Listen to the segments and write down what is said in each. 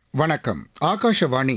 வணக்கம் ஆகாஷவாணி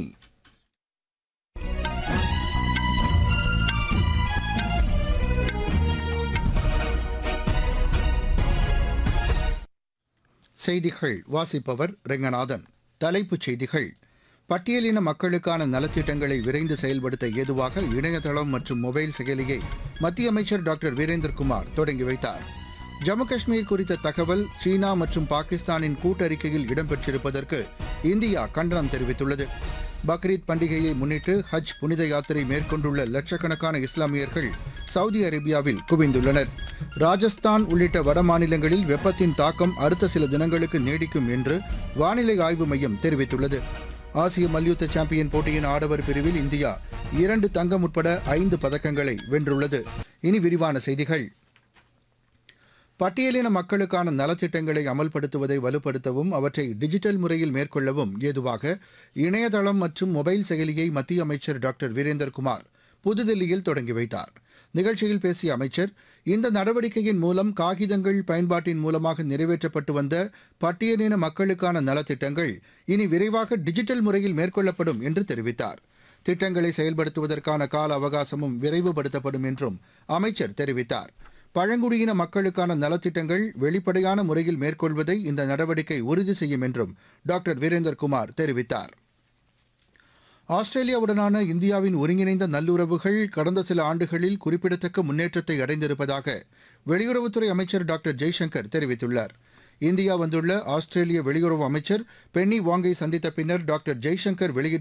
செய்திகள் வாசிப்பவர் ரெங்கநாதன் தலைப்புச் செய்திகள் பட்டியலின மக்களுக்கான நலத்திட்டங்களை விரைந்து செயல்படுத்த ஏதுவாக இணையதளம் மற்றும் மொபைல் செயலியை மத்திய அமைச்சர் டாக்டர் வீரேந்திரகுமார் தொடங்கி வைத்தார் ஜம்மு காஷ்மீர் குறித்த தகவல் சீனா மற்றும் பாகிஸ்தானின் கூட்டறிக்கையில் இடம்பெற்றிருப்பதற்கு இந்தியா கண்டனம் தெரிவித்துள்ளது பக்ரீத் பண்டிகையை முன்னிட்டு ஹஜ் புனித யாத்திரை மேற்கொண்டுள்ள லட்சக்கணக்கான இஸ்லாமியர்கள் சவுதி அரேபியாவில் குவிந்துள்ளனர் ராஜஸ்தான் உள்ளிட்ட வட மாநிலங்களில் வெப்பத்தின் தாக்கம் அடுத்த சில தினங்களுக்கு நீடிக்கும் என்று வானிலை ஆய்வு மையம் தெரிவித்துள்ளது ஆசிய மல்யுத்த சாம்பியன் போட்டியின் ஆடவர் பிரிவில் இந்தியா இரண்டு தங்கம் உட்பட ஐந்து பதக்கங்களை வென்றுள்ளது இனி விரிவான செய்திகள் பட்டியலின மக்களுக்கான நலத்திட்டங்களை அமல்படுத்துவதை வலுப்படுத்தவும் அவற்றை டிஜிட்டல் முறையில் மேற்கொள்ளவும் ஏதுவாக இணையதளம் மற்றும் மொபைல் செயலியை மத்திய அமைச்சர் டாக்டர் வீரேந்தர்குமார் புதுதில்லியில் தொடங்கி வைத்தார் நிகழ்ச்சியில் பேசிய அமைச்சர் இந்த நடவடிக்கையின் மூலம் காகிதங்கள் பயன்பாட்டின் மூலமாக நிறைவேற்றப்பட்டு வந்த பட்டியலின மக்களுக்கான நலத்திட்டங்கள் இனி விரைவாக டிஜிட்டல் முறையில் மேற்கொள்ளப்படும் என்று தெரிவித்தார் திட்டங்களை செயல்படுத்துவதற்கான கால அவகாசமும் விரைவுபடுத்தப்படும் என்றும் அமைச்சர் தெரிவித்தார் பழங்குடியின மக்களுக்கான நலத்திட்டங்கள் வெளிப்படையான முறையில் மேற்கொள்வதை இந்த நடவடிக்கை உறுதி செய்யும் என்றும் டாக்டர் வீரேந்தர்குமார் தெரிவித்தார் ஆஸ்திரேலியாவுடனான இந்தியாவின் ஒருங்கிணைந்த நல்லுறவுகள் கடந்த சில ஆண்டுகளில் குறிப்பிடத்தக்க முன்னேற்றத்தை அடைந்திருப்பதாக வெளியுறவுத்துறை அமைச்சர் டாக்டர் ஜெய்சங்கர் தெரிவித்துள்ளார் இந்தியா வந்துள்ள ஆஸ்திரேலிய வெளியுறவு அமைச்சர் பென்னி வாங்கை சந்தித்த பின்னர் டாக்டர் ஜெய்சங்கர் வெளியிட்ட